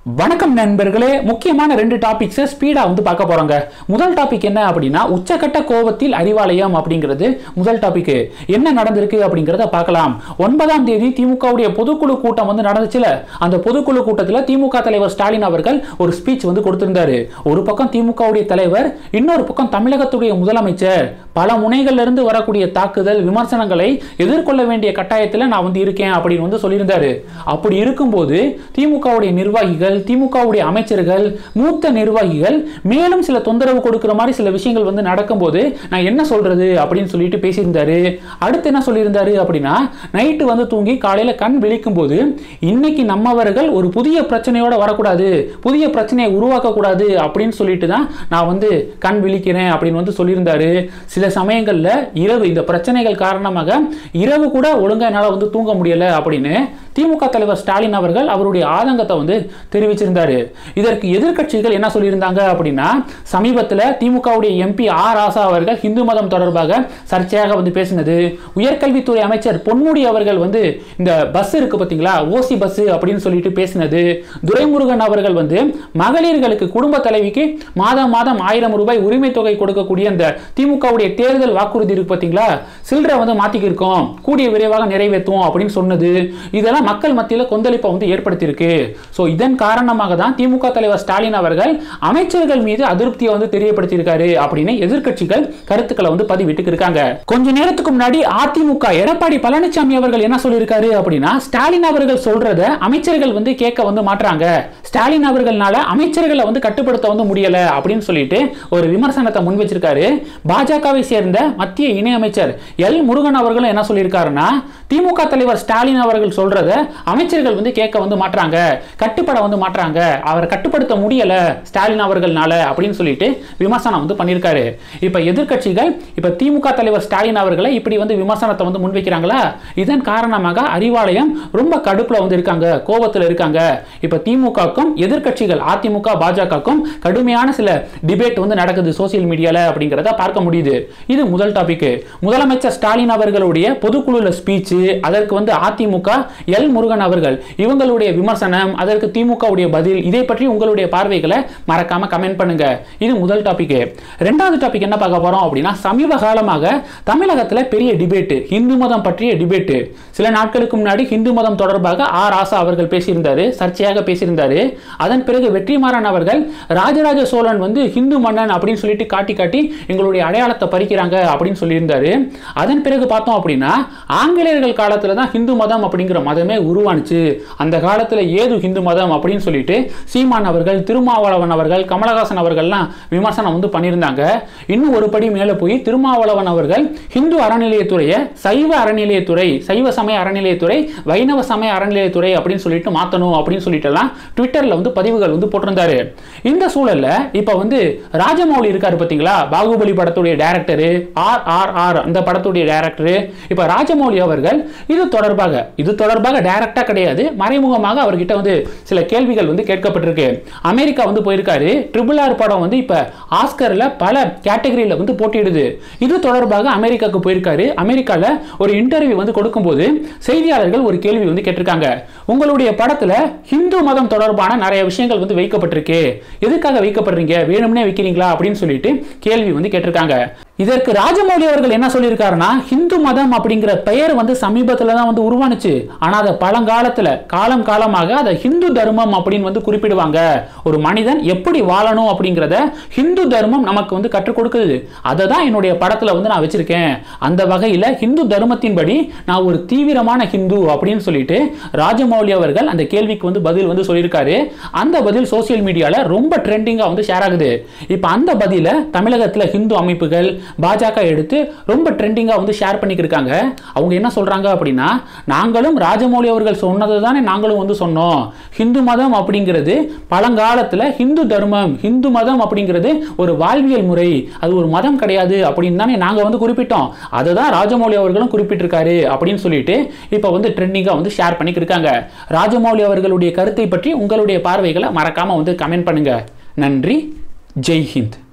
வணக்கம் நண்பர்களே முக்கியமான ரெண்டு டாபிக்ஸை ஸ்பீடா வந்து பார்க்க போறோங்க முதல் டாபிக் என்ன அப்படின்னா உச்சக்கட்ட கோபத்தில் அறிவாலயம் அப்படிங்கிறது முதல் டாபிக் என்ன நடந்திருக்கு அப்படிங்கிறத பார்க்கலாம் ஒன்பதாம் தேதி திமுகவுடைய பொதுக்குழு கூட்டம் வந்து நடந்துச்சுல அந்த பொதுக்குழு கூட்டத்தில் திமுக தலைவர் ஸ்டாலின் அவர்கள் ஒரு ஸ்பீச் வந்து கொடுத்திருந்தாரு ஒரு பக்கம் திமுகவுடைய தலைவர் இன்னொரு பக்கம் தமிழகத்துடைய முதலமைச்சர் பல முனைகள்ல இருந்து வரக்கூடிய தாக்குதல் விமர்சனங்களை எதிர்கொள்ள வேண்டிய கட்டாயத்தில் நான் வந்து இருக்கேன் அப்படின்னு வந்து சொல்லியிருந்தாரு அப்படி இருக்கும்போது திமுகவுடைய நிர்வாகிகள் திமுகவுடைய அமைச்சர்கள் மூத்த நிர்வாகிகள் மேலும் சில தொந்தரவு கொடுக்கிற மாதிரி சில விஷயங்கள் வந்து நடக்கும்போது நான் என்ன சொல்றது அப்படின்னு சொல்லிட்டு பேசியிருந்தாரு அடுத்து என்ன சொல்லியிருந்தாரு அப்படின்னா நைட்டு வந்து தூங்கி காலையில கண் விழிக்கும் போது இன்னைக்கு நம்மவர்கள் ஒரு புதிய பிரச்சனையோட வரக்கூடாது புதிய பிரச்சனையை உருவாக்க கூடாது அப்படின்னு சொல்லிட்டு தான் நான் வந்து கண் விழிக்கிறேன் அப்படின்னு வந்து சொல்லியிருந்தாரு சில சமயங்கள்ல இரவு இந்த பிரச்சனைகள் காரணமாக இரவு கூட ஒழுங்கா என்னால் வந்து தூங்க முடியல அப்படின்னு திமுக தலைவர் ஸ்டாலின் அவர்கள் அவருடைய ஆதங்கத்தை வந்து தெரிவிச்சிருந்தாரு இதற்கு எதிர்க்கட்சிகள் என்ன சொல்லியிருந்தாங்க அப்படின்னா சமீபத்தில் திமுகவுடைய எம்பி ஆர் ராசா அவர்கள் இந்து மதம் தொடர்பாக சர்ச்சையாக வந்து பேசினது உயர்கல்வித்துறை அமைச்சர் பொன்முடி அவர்கள் வந்து இந்த பஸ் இருக்கு பார்த்தீங்களா ஓசி பஸ் அப்படின்னு சொல்லிட்டு பேசினது துரைமுருகன் அவர்கள் வந்து மகளிர்களுக்கு குடும்ப தலைவிக்கு மாதம் மாதம் ஆயிரம் ரூபாய் உரிமை தொகை கொடுக்கக்கூடிய அந்த திமுகவுடைய தேர்தல் வாக்குறுதி இருக்கு பார்த்தீங்களா சில்லறை வந்து மாத்திக்கிருக்கோம் கூடிய விரைவாக நிறைவேற்றுவோம் அப்படின்னு சொன்னது இதெல்லாம் மக்கள் மத்தியில் கொந்தளிப்பை வந்து ஏற்படுத்தியிருக்கு ஸோ இதன் காரணமாக தான் திமுக தலைவர் ஸ்டாலின் அவர்கள் அமைச்சர்கள் மீது அதிருப்தியை வந்து தெரியப்படுத்தியிருக்காரு அப்படின்னு எதிர்க்கட்சிகள் கருத்துக்களை வந்து பதிவிட்டு இருக்காங்க கொஞ்ச நேரத்துக்கு முன்னாடி அதிமுக எடப்பாடி பழனிசாமி அவர்கள் என்ன சொல்லியிருக்காரு அப்படின்னா ஸ்டாலின் அவர்கள் சொல்றத அமைச்சர்கள் வந்து கேட்க வந்து மாட்றாங்க ஸ்டாலின் அவர்கள்னால அமைச்சர்களை வந்து கட்டுப்படுத்த வந்து முடியல அப்படின்னு சொல்லிட்டு ஒரு விமர்சனத்தை முன் வச்சிருக்காரு பாஜகவை சேர்ந்த மத்திய இணையமைச்சர் எல் முருகன் அவர்களும் என்ன சொல்லியிருக்காருன்னா திமுக தலைவர் ஸ்டாலின் அவர்கள் சொல்றத அமைச்சர்கள் வந்து கேட்க வந்து மாட்றாங்க கட்டுப்பட வந்து மாட்றாங்க அவர் கட்டுப்படுத்த முடியல ஸ்டாலின் அவர்கள்னால அப்படின்னு சொல்லிட்டு விமர்சனம் வந்து பண்ணியிருக்காரு இப்ப எதிர்க்கட்சிகள் இப்ப திமுக தலைவர் ஸ்டாலின் அவர்களை இப்படி வந்து விமர்சனத்தை வந்து முன்வைக்கிறாங்களா இதன் காரணமாக அறிவாலயம் ரொம்ப கடுப்புல வந்து இருக்காங்க கோபத்தில் இருக்காங்க இப்ப திமுகக்கும் எதிர்க்கட்சிகள் அதிமுக பாஜகக்கும் கடுமையான சில டிபேட் வந்து நடக்குது சோசியல் மீடியால அப்படிங்கிறத பார்க்க முடியுது இது முதல் டாபிக் முதலமைச்சர் ஸ்டாலின் அவர்களுடைய பொதுக்குழுல ஸ்பீச் அதற்கு வந்து அதிமுக எல் முருகன் அவர்கள் இவங்களுடைய விமர்சனம் அதற்கு திமுகவுடைய பதில் இதை பற்றி உங்களுடைய பார்வைகளை மறக்காம கமெண்ட் பண்ணுங்க இது முதல் டாபிக் ரெண்டாவது டாபிக் என்ன பார்க்க போறோம் அப்படின்னா சமீப காலமாக தமிழகத்தில் பெரிய டிபேட் இந்து மதம் பற்றிய டிபேட் சில நாட்களுக்கு முன்னாடி இந்து மதம் தொடர்பாக ஆர் ஆசா அவர்கள் பேசியிருந்தாரு சர்ச்சையாக பேசியிருந்தாரு அதன் பிறகு வெற்றிமாறன் அவர்கள் ராஜராஜ சோழன் வந்து ஹிந்து மன்னன் அப்படின்னு சொல்லிட்டு காட்டி காட்டி எங்களுடைய அடையாளத்தை பறிக்கிறாங்க அப்படின்னு சொல்லியிருந்தாரு அதன் பிறகு பார்த்தோம் அப்படின்னா ஆங்கிலேயர்கள் காலத்தில் தான் ஹிந்து மதம் அப்படிங்கிற மதமே உருவானுச்சு அந்த காலத்தில் ஏது ஹிந்து மதம் அப்படின்னு சொல்லிட்டு சீமான் அவர்கள் திருமாவளவன் அவர்கள் கமலஹாசன் அவர்கள்லாம் விமர்சனம் வந்து பண்ணியிருந்தாங்க இன்னும் ஒரு படி மேலே போய் திருமாவளவன் அவர்கள் ஹிந்து அறநிலையத்துறையை சைவ அறநிலையத்துறை சைவ சமய அறநிலையத்துறை வைணவ சமய அறநிலையத்துறை அப்படின்னு சொல்லிட்டு மாற்றணும் அப்படின்னு சொல்லிட்டுலாம் ட்விட்டரில் வந்து பதிவுகள் வந்து போட்டிருந்தாரு இந்த சூழல்ல இப்போ வந்து ராஜமௌலி இருக்காரு பார்த்தீங்களா பாகுபலி படத்துடைய டைரக்டரு ஆர் ஆர் ஆர் அந்த படத்துடைய டைரக்டரு இப்போ ராஜமௌலி அவர்கள் இது தொடர்பாக இது தொடர்பாக டைரக்டா கிடையாது மறைமுகமாக அவர்கிட்ட வந்து சில கேள்விகள் வந்து கேட்கப்பட்டிருக்கு அமெரிக்கா வந்து போயிருக்காரு ட்ரிபிள் ஆர் படம் வந்து இப்போ ஆஸ்கரில் பல கேட்டகரியில் வந்து போட்டியிடுது இது தொடர்பாக அமெரிக்காவுக்கு போயிருக்காரு அமெரிக்காவில் ஒரு இன்டர்வியூ வந்து கொடுக்கும்போது செய்தியாளர்கள் ஒரு கேள்வி வந்து கேட்டிருக்காங்க உங்களுடைய படத்தில் ஹிந்து மதம் தொடர்பான நிறைய விஷயங்கள் வந்து வைக்கப்பட்டிருக்கு எதுக்காக வைக்கப்படுறீங்க வேணும்னே வைக்கிறீங்களா அப்படின்னு சொல்லிட்டு கேள்வி வந்து கேட்டிருக்காங்க இதற்கு ராஜமௌலி அவர்கள் என்ன சொல்லியிருக்காருன்னா ஹிந்து மதம் அப்படிங்கிற பெயர் வந்து சமீபத்தில் தான் வந்து உருவானுச்சு ஆனால் அதை பழங்காலத்தில் காலம் காலமாக அதை ஹிந்து தர்மம் அப்படின்னு வந்து குறிப்பிடுவாங்க ஒரு மனிதன் எப்படி வாழணும் அப்படிங்கிறத ஹிந்து தர்மம் நமக்கு வந்து கற்றுக் கொடுக்குது அதை தான் என்னுடைய படத்தில் வந்து நான் வச்சிருக்கேன் அந்த வகையில் ஹிந்து தர்மத்தின்படி நான் ஒரு தீவிரமான ஹிந்து அப்படின்னு சொல்லிட்டு ராஜமௌலி அவர்கள் அந்த கேள்விக்கு வந்து பதில் வந்து சொல்லியிருக்காரு அந்த பதில் சோசியல் மீடியாவில் ரொம்ப ட்ரெண்டிங்காக வந்து ஷேர் ஆகுது இப்போ அந்த பதிலை தமிழகத்தில் ஹிந்து அமைப்புகள் பாஜக எடுத்து ரொம்ப ட்ரெண்டிங்காக வந்து ஷேர் பண்ணிக்கிருக்காங்க அவங்க என்ன சொல்கிறாங்க அப்படின்னா நாங்களும் ராஜமௌலி அவர்கள் சொன்னது தானே நாங்களும் வந்து சொன்னோம் ஹிந்து மதம் அப்படிங்கிறது பழங்காலத்தில் ஹிந்து தர்மம் ஹிந்து மதம் அப்படிங்கிறது ஒரு வாழ்வியல் முறை அது ஒரு மதம் கிடையாது அப்படின்னு தானே நாங்கள் வந்து குறிப்பிட்டோம் அதை தான் ராஜமௌலி அவர்களும் குறிப்பிட்டிருக்காரு அப்படின்னு சொல்லிட்டு இப்போ வந்து ட்ரெண்டிங்காக வந்து ஷேர் பண்ணிக்கிருக்காங்க ராஜமௌலி அவர்களுடைய கருத்தை பற்றி உங்களுடைய பார்வைகளை மறக்காமல் வந்து கமெண்ட் பண்ணுங்க நன்றி ஜெய் ஹிந்த்